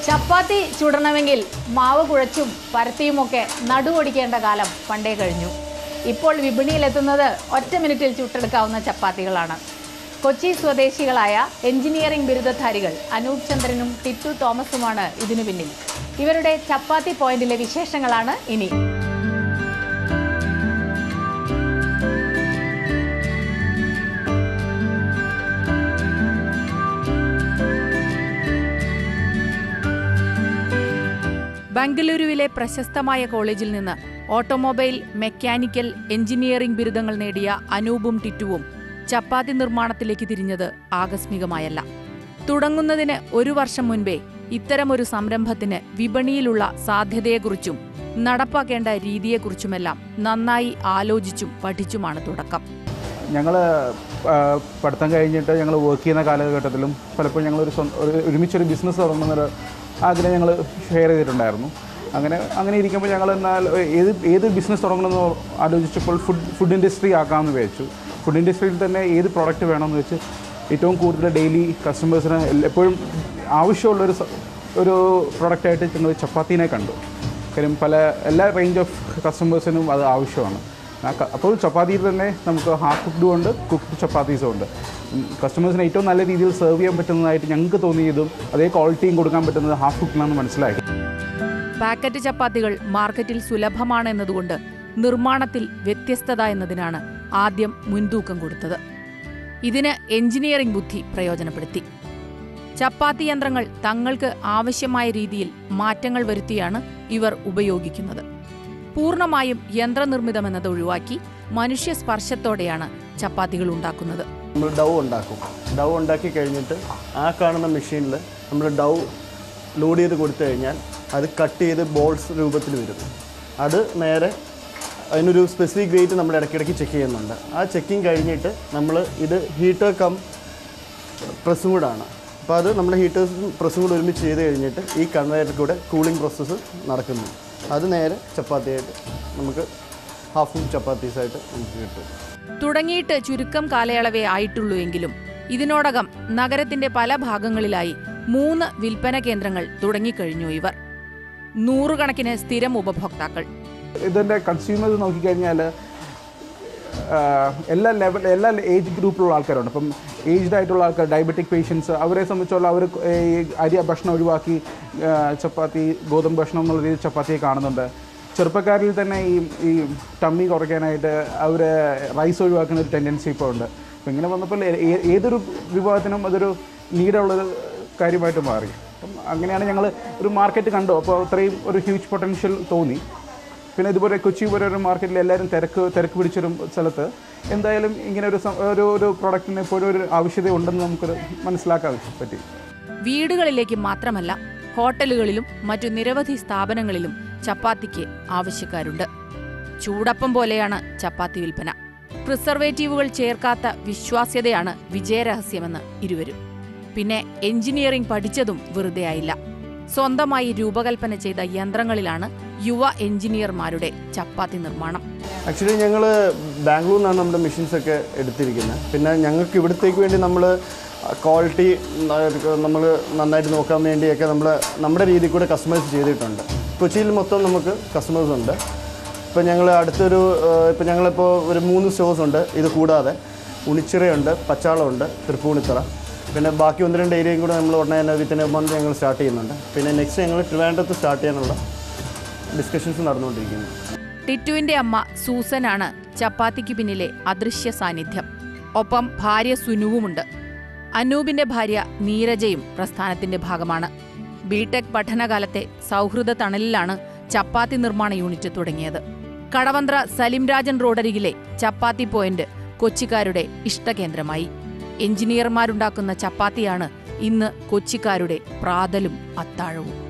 ചപ്പാത്തി ചുടണമെങ്കിൽ മാവ് കുഴച്ചും പരത്തിയുമൊക്കെ നടുവൊടിക്കേണ്ട കാലം പണ്ടേ കഴിഞ്ഞു ഇപ്പോൾ വിപണിയിലെത്തുന്നത് ഒറ്റ മിനിറ്റിൽ ചുട്ടെടുക്കാവുന്ന ചപ്പാത്തികളാണ് കൊച്ചി സ്വദേശികളായ എഞ്ചിനീയറിംഗ് ബിരുദധാരികൾ അനൂപ് ചന്ദ്രനും ടിറ്റു തോമസുമാണ് ഇതിനു പിന്നിൽ ഇവരുടെ ചപ്പാത്തി പോയിന്റിലെ വിശേഷങ്ങളാണ് ഇനി ബംഗളൂരുവിലെ പ്രശസ്തമായ കോളേജിൽ നിന്ന് ഓട്ടോമൊബൈൽ മെക്കാനിക്കൽ എഞ്ചിനീയറിംഗ് ബിരുദങ്ങൾ നേടിയ അനൂപും ടിറ്റുവും ചപ്പാത്തി നിർമ്മാണത്തിലേക്ക് തിരിഞ്ഞത് ആകസ്മികമായല്ല തുടങ്ങുന്നതിന് ഒരു വർഷം മുൻപേ ഇത്തരമൊരു സംരംഭത്തിന് വിപണിയിലുള്ള സാധ്യതയെക്കുറിച്ചും നടപ്പാക്കേണ്ട രീതിയെക്കുറിച്ചുമെല്ലാം നന്നായി ആലോചിച്ചും പഠിച്ചുമാണ് തുടക്കം ഞങ്ങൾ പഠിത്തം കഴിഞ്ഞിട്ട് ഞങ്ങൾ വർക്ക് ചെയ്യുന്ന കാലഘട്ടത്തിലും പലപ്പോഴും ഞങ്ങൾ ഒരു ഒരു ഒരുമിച്ചൊരു ബിസിനസ് തുടങ്ങുന്നൊരു ആഗ്രഹം ഞങ്ങൾ ഷെയർ ചെയ്തിട്ടുണ്ടായിരുന്നു അങ്ങനെ അങ്ങനെ ഇരിക്കുമ്പോൾ ഞങ്ങൾ എന്നാൽ ഏത് ഏത് ബിസിനസ് തുടങ്ങണമെന്ന് ആലോചിച്ചപ്പോൾ ഫുഡ് ഫുഡ് ഇൻഡസ്ട്രി ആക്കാമെന്ന് വിചാരിച്ചു ഫുഡ് ഇൻഡസ്ട്രിയിൽ തന്നെ ഏത് പ്രോഡക്റ്റ് വേണമെന്ന് വെച്ച് ഏറ്റവും കൂടുതൽ ഡെയിലി കസ്റ്റമേഴ്സിന് എപ്പോഴും ആവശ്യമുള്ളൊരു സ- ഒരു പ്രോഡക്റ്റായിട്ട് ഞങ്ങൾ ചപ്പാത്തീനെ കണ്ടു കാര്യം പല എല്ലാ റേഞ്ച് ഓഫ് കസ്റ്റമേഴ്സിനും അത് ആവശ്യമാണ് ആ ക- അപ്പോൾ ചപ്പാത്തിയിൽ തന്നെ നമുക്ക് ഹാഫ് കുക്ക്ഡും ഉണ്ട് കുക്ക്ഡ് ചപ്പാത്തീസും ഉണ്ട് കസ്റ്റമേഴ്സിന് ഏറ്റവും നല്ല രീതിയിൽ സെർവ് ചെയ്യാൻ പറ്റുന്നതായിട്ട് ഞങ്ങൾക്ക് തോന്നിയതും അതേ ക്വാളിറ്റിയും കൊടുക്കാൻ പറ്റുന്നത് ഹാഫ് കുക്കിലാണെന്ന് മനസ്സിലായി പാക്കറ്റ് ചപ്പാത്തികൾ മാർക്കറ്റിൽ സുലഭമാണ് എന്നതുകൊണ്ട് നിർമ്മാണത്തിൽ വ്യത്യസ്തത എന്നതിനാണ് ആദ്യം മുൻതൂക്കം കൊടുത്തത് ഇതിന് എഞ്ചിനീയറിംഗ് ബുദ്ധി പ്രയോജനപ്പെടുത്തി ചപ്പാത്തി യന്ത്രങ്ങൾ തങ്ങൾക്ക് ആവശ്യമായ രീതിയിൽ മാറ്റങ്ങൾ വരുത്തിയാണ് ഇവർ ഉപയോഗിക്കുന്നത് പൂർണ്ണമായും യന്ത്രനിർമ്മിതമെന്നത് ഒഴിവാക്കി മനുഷ്യ സ്പർശത്തോടെയാണ് ചപ്പാത്തികൾ ഉണ്ടാക്കുന്നത് നമ്മൾ ഡൗ ഉണ്ടാക്കും ഡൗ ഉണ്ടാക്കി കഴിഞ്ഞിട്ട് ആ കാണുന്ന മെഷീനിൽ നമ്മൾ ഡൗ ലോഡ് ചെയ്ത് കൊടുത്തു കഴിഞ്ഞാൽ അത് കട്ട് ചെയ്ത് ബോൾസ് രൂപത്തിൽ വരും അത് നേരെ അതിനൊരു സ്പെസിഫിക് വെയിറ്റ് നമ്മൾ ഇടയ്ക്കിടയ്ക്ക് ചെക്ക് ചെയ്യുന്നുണ്ട് ആ ചെക്കിങ് കഴിഞ്ഞിട്ട് നമ്മൾ ഇത് ഹീറ്റർ കം പ്രസ്സും കൂടാണ് അപ്പോൾ അത് നമ്മൾ ഹീറ്റേഴ്സും പ്രസ്സും കൂടെ ഒരുമിച്ച് ചെയ്ത് കഴിഞ്ഞിട്ട് ഈ കൺവെയറിൽ കൂടെ കൂളിംഗ് പ്രോസസ്സ് നടക്കുന്നു അത് നേരെ ചപ്പാത്തിയായിട്ട് നമുക്ക് ഹാഫ് ചപ്പാത്തീസായിട്ട് നമുക്ക് കിട്ടും തുടങ്ങിയിട്ട് ചുരുക്കം കാലയളവേ ആയിട്ടുള്ളൂ എങ്കിലും ഇതിനോടകം നഗരത്തിന്റെ പല ഭാഗങ്ങളിലായി മൂന്ന് വിൽപ്പന കേന്ദ്രങ്ങൾ തുടങ്ങിക്കഴിഞ്ഞു ഇവർ നൂറുകണക്കിന് സ്ഥിരം ഉപഭോക്താക്കൾ ഇതിൻ്റെ കൺസ്യൂമേഴ്സ് നോക്കിക്കഴിഞ്ഞാൽ എല്ലാ ലെവൽ എല്ലാ ഏജ് ഗ്രൂപ്പിലുള്ള ആൾക്കാരുണ്ട് അപ്പം ഏജ്ഡ് ആയിട്ടുള്ള ആൾക്കാർ ഡയബറ്റിക് പേഷ്യൻസ് അവരെ സംബന്ധിച്ചുള്ള അവർ ഈ അരി ഭക്ഷണം ഒഴിവാക്കി ആ, ചപ്പാത്തി ഗോതമ്പ് ഭക്ഷണം എന്നുള്ള രീതിയിൽ ചപ്പാത്തിയെ കാണുന്നുണ്ട് ചെറുപ്പക്കാരിൽ തന്നെ ഈ ഈ ടമ്മി കുറയ്ക്കാനായിട്ട് അവർ റൈസ് ഒഴിവാക്കുന്ന ഒരു ടെൻഡൻസി ഇപ്പോൾ ഉണ്ട് അപ്പം ഇങ്ങനെ വന്നപ്പോൾ ഏ- ഏ- ഏതൊരു വിഭാഗത്തിനും അതൊരു നീഡുള്ളൊരു കാര്യമായിട്ട് മാറി അപ്പം അങ്ങനെയാണ് ഞങ്ങൾ ഒരു മാർക്കറ്റ് കണ്ടു അപ്പോൾ അത്രയും ഒരു ഹ്യൂജ് പൊട്ടൻഷ്യൽ തോന്നി പിന്നെ ഇതുപോലെ കൊച്ചി പോലെ ഒരു മാർക്കറ്റിൽ എല്ലാവരും തിരക്ക് തിരക്ക് പിടിച്ചൊരു സ്ഥലത്ത് എന്തായാലും ഇങ്ങനെ ഒരു സം- ഒരു ഒരു പ്രോഡക്റ്റിന് എപ്പോഴും ഒരു ആവശ്യത ഉണ്ടെന്ന് നമുക്കൊരു മനസ്സിലാക്കാൻ പറ്റി വീടുകളിലേക്ക് മാത്രമല്ല ഹോട്ടലുകളിലും മറ്റു നിരവധി സ്ഥാപനങ്ങളിലും ചപ്പാത്തിക്ക് ആവശ്യക്കാരുണ്ട് ചൂടപ്പം പോലെയാണ് ചപ്പാത്തി വിൽപ്പന പ്രിസർവേറ്റീവുകൾ ചേർക്കാത്ത വിശ്വാസ്യതയാണ് വിജയരഹസ്യമെന്ന് ഇരുവരും പിന്നെ എഞ്ചിനീയറിംഗ് പഠിച്ചതും വെറുതെയായില്ല സ്വന്തമായി രൂപകൽപ്പന ചെയ്ത യന്ത്രങ്ങളിലാണ് യുവ എഞ്ചിനീയർമാരുടെ ചപ്പാത്തി നിർമ്മാണം ആക്ച്വലി ഞങ്ങൾ ബാംഗ്ലൂരിൽ നിന്നാണ് നമ്മുടെ മെഷീൻസ് ഒക്കെ എടുത്തിരിക്കുന്നത് പിന്നെ ഞങ്ങൾക്ക് ഇവിടത്തേക്ക് വേണ്ടി നമ്മൾ ക്വാളിറ്റി നമ്മൾ നന്നായിട്ട് നോക്കാൻ വേണ്ടിയൊക്കെ നമ്മൾ നമ്മുടെ രീതിയിൽ കൂടെ കസ്റ്റമൈസ് ചെയ്തിട്ടുണ്ട് കൊച്ചിയിൽ മൊത്തം നമുക്ക് കസ്റ്റമേഴ്സ് ഉണ്ട് ഇപ്പോൾ ഞങ്ങൾ അടുത്തൊരു ഇപ്പോൾ ഞങ്ങളിപ്പോൾ ഒരു മൂന്ന് സ്റ്റോഴ്സ് ഉണ്ട് ഇത് കൂടാതെ ഉണിച്ചിറയുണ്ട് പച്ചാളമുണ്ട് തൃപ്പൂണിത്തറ പിന്നെ ബാക്കി ഒന്ന് രണ്ട് ഏരിയയും കൂടെ നമ്മൾ ഉടനെ തന്നെ വിത്തിൻ മന്ത് ഞങ്ങൾ സ്റ്റാർട്ട് ചെയ്യുന്നുണ്ട് പിന്നെ നെക്സ്റ്റ് ഞങ്ങൾ ട്രിവാൻഡ്രത്ത് സ്റ്റാർട്ട് ചെയ്യാനുള്ള ഡിസ്കഷൻസ് നടന്നുകൊണ്ടിരിക്കുന്നു ടിറ്റുവിന്റെ അമ്മ സൂസനാണ് ചപ്പാത്തിക്ക് പിന്നിലെ അദൃശ്യ സാന്നിധ്യം ഒപ്പം ഭാര്യ സുനുവുമുണ്ട് അനൂപിന്റെ ഭാര്യ നീരജയും പ്രസ്ഥാനത്തിന്റെ ഭാഗമാണ് ബിടെക് പഠനകാലത്തെ സൗഹൃദ തണലിലാണ് ചപ്പാത്തി നിർമ്മാണ യൂണിറ്റ് തുടങ്ങിയത് കടവന്ത്ര സലിംരാജൻ റോഡരികിലെ ചപ്പാത്തി പോയിന്റ് കൊച്ചിക്കാരുടെ ഇഷ്ടകേന്ദ്രമായി എഞ്ചിനീയർമാരുണ്ടാക്കുന്ന ചപ്പാത്തിയാണ് ഇന്ന് കൊച്ചിക്കാരുടെ പ്രാതലും അത്താഴവും